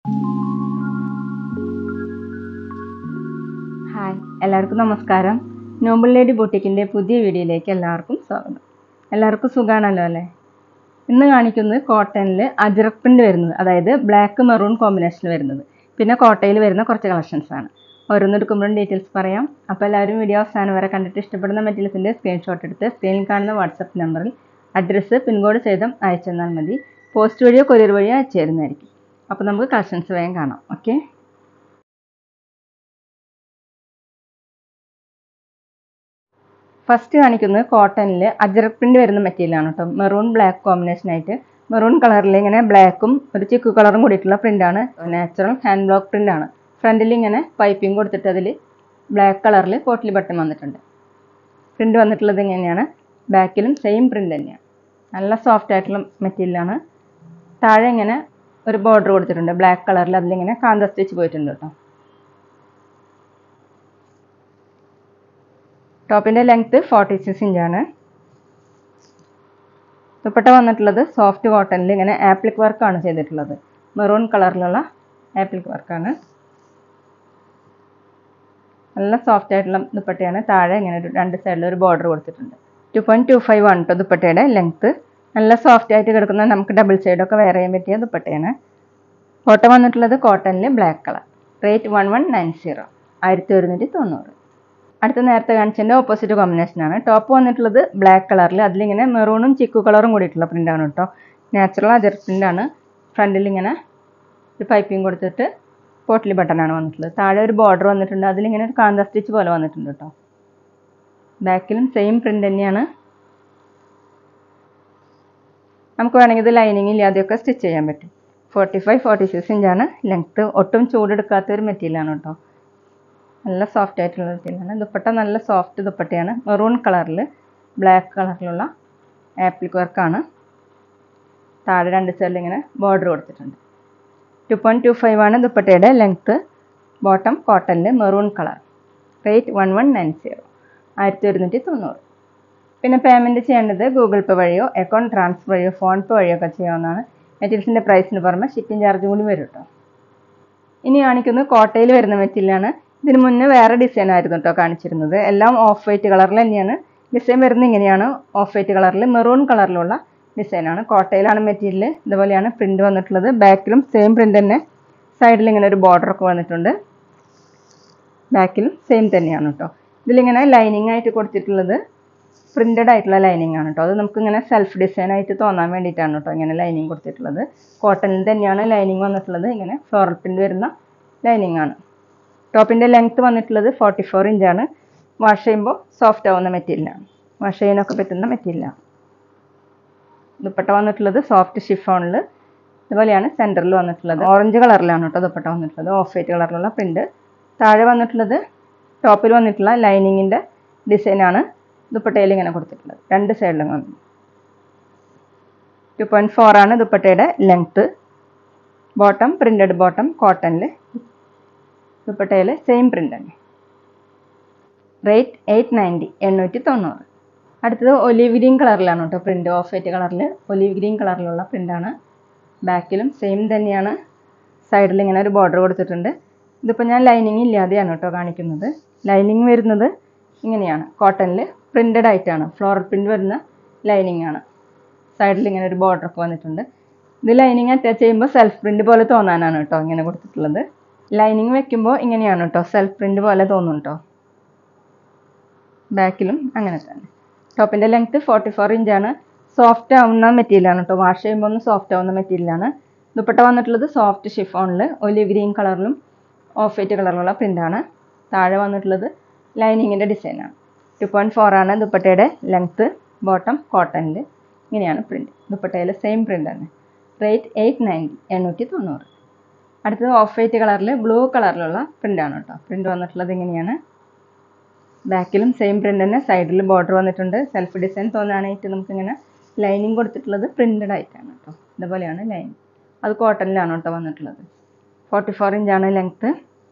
hi എല്ലാവർക്കും നമസ്കാരം Noble lady ബൊട്ടിക്കിൻ്റെ പുതിയ വീഡിയോയിലേക്ക് എല്ലാവർക്കും സ്വാഗതം എല്ലാവർക്കും സുഖാണല്ലോ അല്ലേ ഇന്ന് കാണിക്കുന്നത് കോട്ടണിൽ അജ്രക് പ്രിൻ്റ് വരുന്നത് അതായത് ബ്ലാക്ക് മെറൂൺ കോമ്പിനേഷനിൽ വരുന്നത് പിന്നെ കോട്ടയിൽ വരുന്ന കുറച്ച് കളക്ഷൻസ് ആണ് ഓരോന്നെടുക്കുമ്പോഴും ഡീറ്റെയിൽസ് പറയാം അപ്പോൾ എല്ലാവരും വീഡിയോ അവസാനം വരെ കണ്ടിട്ട് ഇഷ്ടപ്പെടുന്ന മെറ്റീരിയൽസിൻ്റെ സ്ക്രീൻഷോട്ട് എടുത്ത് സ്ക്രീനിൽ കാണുന്ന വാട്സപ്പ് നമ്പറിൽ അഡ്രസ്സ് പിൻകോഡ് സഹിതം അയച്ചു തന്നാൽ മതി പോസ്റ്റ് വഴിയോ കൊറിയർ വഴിയോ അയച്ചു തരുന്നതായിരിക്കും അപ്പോൾ നമുക്ക് കളക്ഷൻസ് വേഗം കാണാം ഓക്കെ ഫസ്റ്റ് കാണിക്കുന്നത് കോട്ടണിൽ അജറക് പ്രിന്റ് വരുന്ന മെറ്റീരിയലാണ് കേട്ടോ മെറൂൺ ബ്ലാക്ക് കോമ്പിനേഷൻ ആയിട്ട് മെറൂൺ കളറിൽ ഇങ്ങനെ ബ്ലാക്കും ഒരു ചിക്കു കളറും കൂടിയിട്ടുള്ള പ്രിന്റാണ് നാച്ചുറൽ ഹാൻഡ് ബ്ലോക്ക് പ്രിന്റ് ആണ് ഫ്രണ്ടിൽ ഇങ്ങനെ പൈപ്പിംഗ് കൊടുത്തിട്ട് അതിൽ ബ്ലാക്ക് കളറിൽ പോട്ടിലി ബട്ടൺ വന്നിട്ടുണ്ട് പ്രിന്റ് വന്നിട്ടുള്ളത് ഇങ്ങനെയാണ് ബാക്കിലും സെയിം പ്രിന്റ് തന്നെയാണ് നല്ല സോഫ്റ്റ് ആയിട്ടുള്ള മെറ്റീരിയലാണ് താഴെ ഇങ്ങനെ ഒരു ബോർഡർ കൊടുത്തിട്ടുണ്ട് ബ്ലാക്ക് കളറിൽ അതിലിങ്ങനെ കാന്ത സ്റ്റിച്ച് പോയിട്ടുണ്ട് കേട്ടോ ടോപ്പിൻ്റെ ലെങ്ത്ത് ഫോർട്ടി സിക്സ് ഇഞ്ചാണ് ദുപ്പട്ട വന്നിട്ടുള്ളത് സോഫ്റ്റ് കോട്ടണിൽ ഇങ്ങനെ ആപ്ലിക് വർക്കാണ് ചെയ്തിട്ടുള്ളത് മെറൂൺ കളറിലുള്ള ആപ്ലിക് വർക്കാണ് നല്ല സോഫ്റ്റ് ആയിട്ടുള്ള ദുപ്പട്ടയാണ് താഴെ ഇങ്ങനെ ഒരു രണ്ട് സൈഡിൽ ഒരു ബോർഡർ കൊടുത്തിട്ടുണ്ട് ടു പോയിൻറ്റ് ടു ഫൈവ് ആണ് കേട്ടോ ദുപ്പട്ടയുടെ ലെങ്ത്ത് നല്ല സോഫ്റ്റ് ആയിട്ട് കിടക്കുന്ന നമുക്ക് ഡബിൾ സൈഡൊക്കെ വെയർ ചെയ്യാൻ പറ്റിയ ദുപ്പട്ടയാണ് കോട്ടൺ വന്നിട്ടുള്ളത് കോട്ടണിൽ black colour rate one one nine zero ആയിരത്തി ഒരുന്നൂറ്റി തൊണ്ണൂറ് അടുത്ത നേരത്തെ കാണിച്ചതിൻ്റെ ഓപ്പോസിറ്റ് കോമ്പിനേഷൻ ആണ് ടോപ്പ് വന്നിട്ടുള്ളത് ബ്ലാക്ക് കളറിൽ അതിലിങ്ങനെ മെറൂണും ചിക്കു കളറും കൂടിയിട്ടുള്ള പ്രിൻ്റാണ് കേട്ടോ നാച്ചുറൽ അജർ പ്രിൻ്റാണ് ഫ്രണ്ടിൽ ഇങ്ങനെ ഒരു പൈപ്പിംഗ് കൊടുത്തിട്ട് പോട്ടിലി ബട്ടണാണ് വന്നിട്ടുള്ളത് താഴെ ഒരു ബോർഡർ വന്നിട്ടുണ്ട് അതിലിങ്ങനെ ഒരു കാന്ത സ്റ്റിച്ച് പോലെ വന്നിട്ടുണ്ട് കേട്ടോ ബാക്കിലും സെയിം പ്രിൻ്റ് തന്നെയാണ് നമുക്ക് വേണമെങ്കിൽ ഇത് ലൈനിങ് ഇല്ലാതെയൊക്കെ സ്റ്റിച്ച് ചെയ്യാൻ പറ്റും ഫോർട്ടി ഫൈവ് ഫോർട്ടി സിക്സ് ഇഞ്ചാണ് ലെങ്ത്ത് ഒട്ടും ചൂടെടുക്കാത്ത ഒരു മെറ്റീരിയലാണ് കേട്ടോ നല്ല സോഫ്റ്റ് ആയിട്ടുള്ള മെറ്റീരിയലാണ് ദുപ്പട്ട നല്ല സോഫ്റ്റ് ദുപ്പട്ടയാണ് മെറൂൺ കളറിൽ ബ്ലാക്ക് കളറിലുള്ള ആപ്ലിക് വർക്കാണ് താഴെ രണ്ട് സൈഡിൽ ഇങ്ങനെ ബോർഡർ കൊടുത്തിട്ടുണ്ട് ടു പോയിൻറ്റ് ടു ഫൈവ് ആണ് ദുപ്പട്ടയുടെ ലെങ്ത്ത് ബോട്ടം കോട്ടണിൽ maroon colour rate one one nine zero ആയിരത്തി ഒരുന്നൂറ്റി തൊണ്ണൂറ് പിന്നെ പേയ്മെൻറ്റ് ചെയ്യേണ്ടത് ഗൂഗിൾ പേ വഴിയോ അക്കൗണ്ട് ട്രാൻസ്ഫർ വഴിയോ ഫോൺ പേ വഴിയോ ഒക്കെ ചെയ്യാവുന്നതാണ് മെറ്റീരിയൽസിൻ്റെ പ്രൈസിന് പുറമെ ഷിപ്പിംഗ് ചാർജ് കൂടി വരും കേട്ടോ ഇനി കാണിക്കുന്നത് കോട്ടയിൽ വരുന്ന മെറ്റീരിയലാണ് ഇതിന് മുന്നേ വേറെ ഡിസൈൻ ആയിരുന്നു കേട്ടോ കാണിച്ചിരുന്നത് എല്ലാം ഓഫ് വൈറ്റ് കളറിൽ തന്നെയാണ് ഡിസൈൻ വരുന്നത് ഇങ്ങനെയാണ് ഓഫ് വൈറ്റ് കളറിൽ മെറൂൺ കളറിലുള്ള ഡിസൈനാണ് കോട്ടയിലാണ് മെറ്റീരിയൽ ഇതുപോലെയാണ് പ്രിൻ്റ് വന്നിട്ടുള്ളത് ബാക്കിലും സെയിം പ്രിൻ്റ് തന്നെ സൈഡിൽ ഇങ്ങനെ ഒരു border ഒക്കെ വന്നിട്ടുണ്ട് ബാക്കിലും സെയിം തന്നെയാണ് കേട്ടോ ഇതിലിങ്ങനെ ലൈനിങ് ആയിട്ട് കൊടുത്തിട്ടുള്ളത് പ്രിൻ്റഡ് ആയിട്ടുള്ള ലൈനിങ് ആണ് കേട്ടോ അത് നമുക്ക് ഇങ്ങനെ സെൽഫ് ഡിസൈൻ ആയിട്ട് തോന്നാൻ വേണ്ടിയിട്ടാണ് കേട്ടോ ഇങ്ങനെ ലൈനിങ് കൊടുത്തിട്ടുള്ളത് കോട്ടണിൽ തന്നെയാണ് ലൈനിങ് വന്നിട്ടുള്ളത് ഇങ്ങനെ ഫ്ലോറൽ പ്രിൻ്റ് വരുന്ന ലൈനിങ് ആണ് ടോപ്പിൻ്റെ ലെങ്ത്ത് വന്നിട്ടുള്ളത് ഫോർട്ടി ഫോർ ഇഞ്ചാണ് വാഷ് ചെയ്യുമ്പോൾ സോഫ്റ്റ് ആവുന്ന മെറ്റീരിയലാണ് വാഷ് ചെയ്യാനൊക്കെ പറ്റുന്ന മെറ്റീരിയലാണ് ദുപ്പട്ട വന്നിട്ടുള്ളത് സോഫ്റ്റ് ഷിഫോണിൽ ഇതുപോലെയാണ് സെൻറ്ററിൽ വന്നിട്ടുള്ളത് ഓറഞ്ച് കളറിലാണ് കേട്ടോ ദുപ്പട്ട വന്നിട്ടുള്ളത് ഓഫ് വൈറ്റ് കളറിലുള്ള പ്രിൻ്റ് താഴെ വന്നിട്ടുള്ളത് ടോപ്പിൽ വന്നിട്ടുള്ള ലൈനിങ്ങിൻ്റെ ഡിസൈനാണ് ദുപ്പട്ടയിൽ ഇങ്ങനെ കൊടുത്തിട്ടുള്ളത് രണ്ട് സൈഡിലും വന്നു ടു പോയിൻറ്റ് ഫോർ ആണ് ദുപ്പട്ടയുടെ ലെങ്ത്ത് ബോട്ടം പ്രിൻ്റഡ് ബോട്ടം കോട്ടണിൽ ദുപ്പട്ടയിൽ സെയിം പ്രിൻ്റ് തന്നെ റേറ്റ് എയ്റ്റ് നയൻറ്റി എണ്ണൂറ്റി തൊണ്ണൂറ് അടുത്തത് ഒലീവ് ഗ്രീൻ കളറിലാണ് കേട്ടോ പ്രിൻ്റ് ഓഫ് വൈറ്റ് കളറിൽ ഒലീവ് ഗ്രീൻ കളറിലുള്ള പ്രിൻ്റാണ് ബാക്കിലും സെയിം തന്നെയാണ് സൈഡിൽ ഇങ്ങനെ ഒരു ബോർഡർ കൊടുത്തിട്ടുണ്ട് ഇതിപ്പോൾ ഞാൻ ലൈനിങ് ഇല്ലാതെയാണ് കേട്ടോ കാണിക്കുന്നത് ലൈനിങ് വരുന്നത് ഇങ്ങനെയാണ് കോട്ടണിൽ പ്രിൻ്റഡ് ആയിട്ടാണ് ഫ്ലോറൽ പ്രിൻ്റ് വരുന്ന ലൈനിങ് ആണ് സൈഡിൽ ഇങ്ങനെ ഒരു ബോർഡർ ഒക്കെ വന്നിട്ടുണ്ട് ഇത് ലൈനിങ് അറ്റാച്ച് ചെയ്യുമ്പോൾ സെൽഫ് പ്രിൻ്റ് പോലെ തോന്നാനാണ് കേട്ടോ ഇങ്ങനെ കൊടുത്തിട്ടുള്ളത് ലൈനിങ് വെക്കുമ്പോൾ ഇങ്ങനെയാണ് കേട്ടോ സെൽഫ് പ്രിൻ്റ് പോലെ തോന്നും കേട്ടോ ബാക്കിലും അങ്ങനെ തന്നെ ടോപ്പിൻ്റെ ലെങ്ത്ത് ഫോർട്ടി ഫോർ ഇഞ്ചാണ് സോഫ്റ്റ് ആവുന്ന മെറ്റീരിയലാണ് കേട്ടോ വാഷ് ചെയ്യുമ്പോൾ ഒന്ന് സോഫ്റ്റ് ആവുന്ന മെറ്റീരിയലാണ് ദുപ്പട്ട വന്നിട്ടുള്ളത് സോഫ്റ്റ് ഷിഫോണിൽ ഒലിവ് ഗ്രീൻ കളറിലും ഓഫ് വൈറ്റ് കളറിലുള്ള പ്രിൻ്റാണ് താഴെ വന്നിട്ടുള്ളത് ലൈനിങ്ങിൻ്റെ ഡിസൈനാണ് ടു പോയിൻറ്റ് ഫോർ ആണ് ദുപ്പട്ടയുടെ ലെങ്ത്ത് ബോട്ടം കോട്ടണിൽ ഇങ്ങനെയാണ് പ്രിൻറ്റ് ദുപ്പട്ടയിൽ സെയിം പ്രിൻ്റ് തന്നെ റേറ്റ് എയ്റ്റ് നയൻറ്റി എണ്ണൂറ്റി തൊണ്ണൂറ് അടുത്തത് ഓഫ് വൈറ്റ് കളറിൽ ബ്ലൂ കളറിലുള്ള പ്രിൻ്റാണ് കേട്ടോ പ്രിൻ്റ് വന്നിട്ടുള്ളത് ഇങ്ങനെയാണ് ബാക്കിലും സെയിം പ്രിൻ്റ് തന്നെ സൈഡിൽ ബോർഡർ വന്നിട്ടുണ്ട് സെൽഫ് ഡിസൈൻ തോന്നാനായിട്ട് നമുക്കിങ്ങനെ ലൈനിങ് കൊടുത്തിട്ടുള്ളത് പ്രിൻ്റഡ് ആയിട്ടാണ് കേട്ടോ ഇതുപോലെയാണ് ലൈൻ അത് കോട്ടണിലാണ് കേട്ടോ വന്നിട്ടുള്ളത് ഫോർട്ടി ഫോർ ഇഞ്ചാണ് ലെങ്ത്ത്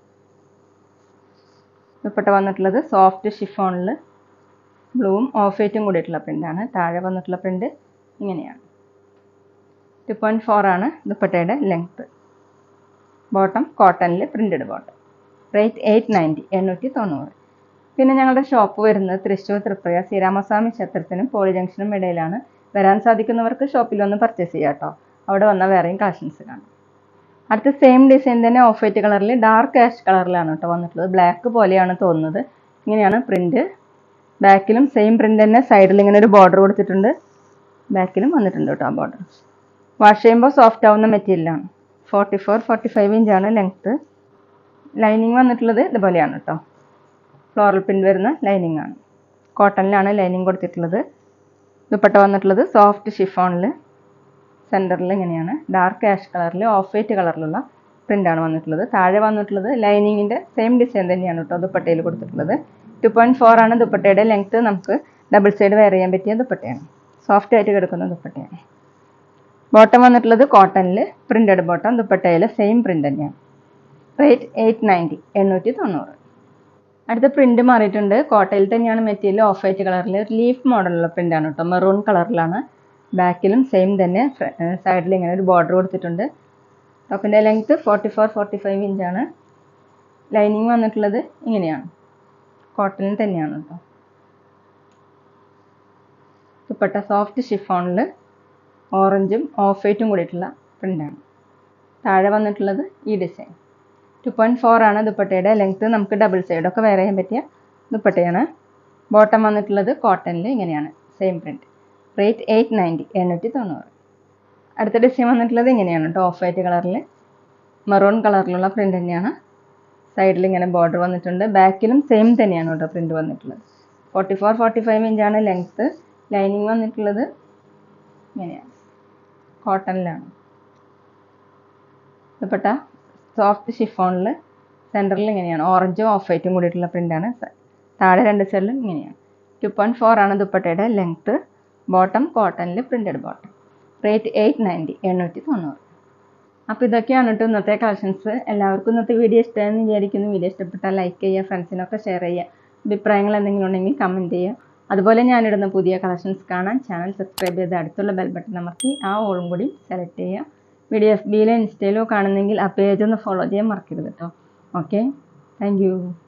ദുപ്പട്ട വന്നിട്ടുള്ളത് സോഫ്റ്റ് ഷിഫോണിൽ ബ്ലൂവും ഓഫ് വൈറ്റും കൂടിയിട്ടുള്ള പ്രിൻ്റാണ് താഴെ വന്നിട്ടുള്ള പ്രിൻ്റ് ഇങ്ങനെയാണ് ടു പോയിൻറ്റ് ഫോർ ആണ് ദുപ്പട്ടയുടെ ലെങ്ത്ത് ബോട്ടം കോട്ടണിൽ printed bottom rate eight ninety എണ്ണൂറ്റി തൊണ്ണൂറ് പിന്നെ ഞങ്ങളുടെ ഷോപ്പ് വരുന്നത് തൃശ്ശൂർ തൃപ്രയ ശ്രീരാമസ്വാമി ക്ഷേത്രത്തിനും പോളി ജംഗ്ഷനും ഇടയിലാണ് വരാൻ സാധിക്കുന്നവർക്ക് ഷോപ്പിൽ ഒന്ന് പർച്ചേസ് ചെയ്യാം കേട്ടോ അവിടെ വന്നാൽ വേറെയും കളക്ഷൻസ് കാണാം അടുത്ത സെയിം ഡിസൈൻ തന്നെ ഓഫ് വൈറ്റ് കളറിൽ ഡാർക്ക് ആഷ് കളറിലാണ് കേട്ടോ വന്നിട്ടുള്ളത് ബ്ലാക്ക് പോലെയാണ് തോന്നുന്നത് ഇങ്ങനെയാണ് പ്രിൻറ്റ് ബാക്കിലും സെയിം പ്രിൻ്റ് തന്നെ സൈഡിൽ ഇങ്ങനെ ഒരു ബോർഡർ കൊടുത്തിട്ടുണ്ട് ബാക്കിലും വന്നിട്ടുണ്ട് കേട്ടോ ആ ബോർഡർ വാഷ് ചെയ്യുമ്പോൾ സോഫ്റ്റ് ആവുന്ന മെറ്റീരിയലാണ് ഫോർട്ടി ഫോർ ഫോർട്ടി ഫൈവ് ഇഞ്ചാണ് ലെങ്ത്ത് ലൈനിങ് വന്നിട്ടുള്ളത് ഇതുപോലെയാണ് കേട്ടോ ഫ്ലോറൽ പ്രിൻ്റ് വരുന്ന ലൈനിങ് ആണ് കോട്ടണിലാണ് ലൈനിങ് കൊടുത്തിട്ടുള്ളത് ദുപ്പട്ട വന്നിട്ടുള്ളത് സോഫ്റ്റ് ഷിഫോണിൽ സെൻറ്ററിൽ ഇങ്ങനെയാണ് ഡാർക്ക് ആഷ് കളറിൽ ഓഫ് വൈറ്റ് കളറിലുള്ള പ്രിൻ്റാണ് വന്നിട്ടുള്ളത് താഴെ വന്നിട്ടുള്ളത് ലൈനിങ്ങിൻ്റെ സെയിം ഡിസൈൻ തന്നെയാണ് കേട്ടോ ദുപ്പട്ടയിൽ കൊടുത്തിട്ടുള്ളത് ടു പോയിൻറ്റ് ഫോർ ആണ് ദുപ്പട്ടയുടെ ലെങ്ത്ത് നമുക്ക് ഡബിൾ സൈഡ് വെയർ ചെയ്യാൻ പറ്റിയ ദുപ്പട്ടയാണ് സോഫ്റ്റ് ആയിട്ട് കിടക്കുന്ന ദുപ്പട്ടയാണ് ബോട്ടം വന്നിട്ടുള്ളത് കോട്ടണിൽ പ്രിൻ്റഡ് ബോട്ടം ദുപ്പട്ടയിൽ സെയിം പ്രിൻ്റ് തന്നെയാണ് റേറ്റ് എയ്റ്റ് നയൻറ്റി എണ്ണൂറ്റി തൊണ്ണൂറ് അടുത്ത പ്രിൻ്റ് മാറിയിട്ടുണ്ട് കോട്ടയിൽ തന്നെയാണ് മെറ്റീരിയൽ ഓഫ് വൈറ്റ് കളറിൽ ലീഫ് മോഡലുള്ള പ്രിൻ്റാണ് കേട്ടോ മെറൂൺ കളറിലാണ് ബാക്കിലും സെയിം തന്നെ സൈഡിൽ ഇങ്ങനെ ഒരു ബോർഡർ കൊടുത്തിട്ടുണ്ട് ടോപ്പിൻ്റെ length forty four forty five ഇഞ്ചാണ് ലൈനിങ് വന്നിട്ടുള്ളത് ഇങ്ങനെയാണ് കോട്ടണിൽ തന്നെയാണ് കേട്ടോ ദുപ്പട്ട സോഫ്റ്റ് ഷിഫോണിൽ ഓറഞ്ചും ഓഫ് വൈറ്റും കൂടിയിട്ടുള്ള പ്രിൻ്റാണ് താഴെ വന്നിട്ടുള്ളത് ഈ ഡിസൈൻ ടു പോയിൻറ്റ് ഫോർ ആണ് ദുപ്പട്ടയുടെ ലെങ്ത്ത് നമുക്ക് ഡബിൾ സൈഡൊക്കെ വെയർ ചെയ്യാൻ പറ്റിയ ദുപ്പട്ടയാണ് ബോട്ടം വന്നിട്ടുള്ളത് കോട്ടണിൽ ഇങ്ങനെയാണ് same print rate eight ninety എണ്ണൂറ്റി തൊണ്ണൂറ് അടുത്ത ഡിസൈൻ വന്നിട്ടുള്ളത് ഇങ്ങനെയാണ് കേട്ടോ ഓഫ് വൈറ്റ് കളറിൽ മെറൂൺ കളറിലുള്ള പ്രിൻ്റ് തന്നെയാണ് സൈഡിൽ ഇങ്ങനെ ബോർഡർ വന്നിട്ടുണ്ട് ബാക്കിലും സെയിം തന്നെയാണ് കേട്ടോ പ്രിൻ്റ് വന്നിട്ടുള്ളത് ഫോർട്ടി ഫോർ ഫോർട്ടി ഫൈവ് ഇഞ്ചാണ് ലെങ്ത്ത് ലൈനിങ് വന്നിട്ടുള്ളത് ഇങ്ങനെയാണ് കോട്ടണിലാണ് ദുപ്പട്ട സോഫ്റ്റ് ഷിഫോണിൽ സെൻറ്ററിൽ ഇങ്ങനെയാണ് ഓറഞ്ചും ഓഫ് വൈറ്റും കൂടിയിട്ടുള്ള പ്രിൻ്റാണ് താഴെ രണ്ട് സൈഡിലും ഇങ്ങനെയാണ് ടു പോയിൻറ്റ് ഫോർ ആണ് ദുപ്പട്ടയുടെ ലെങ്ത്ത് ബോട്ടം കോട്ടണിൽ printed bottom rate eight ninety എണ്ണൂറ്റി തൊണ്ണൂറ് അപ്പോൾ ഇതൊക്കെയാണ് കേട്ടോ ഇന്നത്തെ കളക്ഷൻസ് എല്ലാവർക്കും ഇന്നത്തെ വീഡിയോ ഇഷ്ടമായെന്ന് വിചാരിക്കുന്നു വീഡിയോ ഇഷ്ടപ്പെട്ടാൽ ലൈക്ക് ചെയ്യുക ഫ്രണ്ട്സിനൊക്കെ ഷെയർ ചെയ്യുക അഭിപ്രായങ്ങൾ എന്തെങ്കിലും ഉണ്ടെങ്കിൽ കമൻറ്റ് ചെയ്യുക അതുപോലെ ഞാനിടുന്ന പുതിയ കളക്ഷൻസ് കാണാൻ ചാനൽ സബ്സ്ക്രൈബ് ചെയ്ത് അടുത്തുള്ള ബെൽ ബട്ടൺ അമർത്തി ആ ഓളും കൂടി സെലക്ട് ചെയ്യുക വീഡിയോ എഫ് ബിയിലോ ഇൻസ്റ്റയിലോ കാണുന്നെങ്കിൽ ആ പേജ് ഒന്ന് ഫോളോ ചെയ്യാൻ മറക്കരുത് കേട്ടോ ഓക്കെ താങ്ക്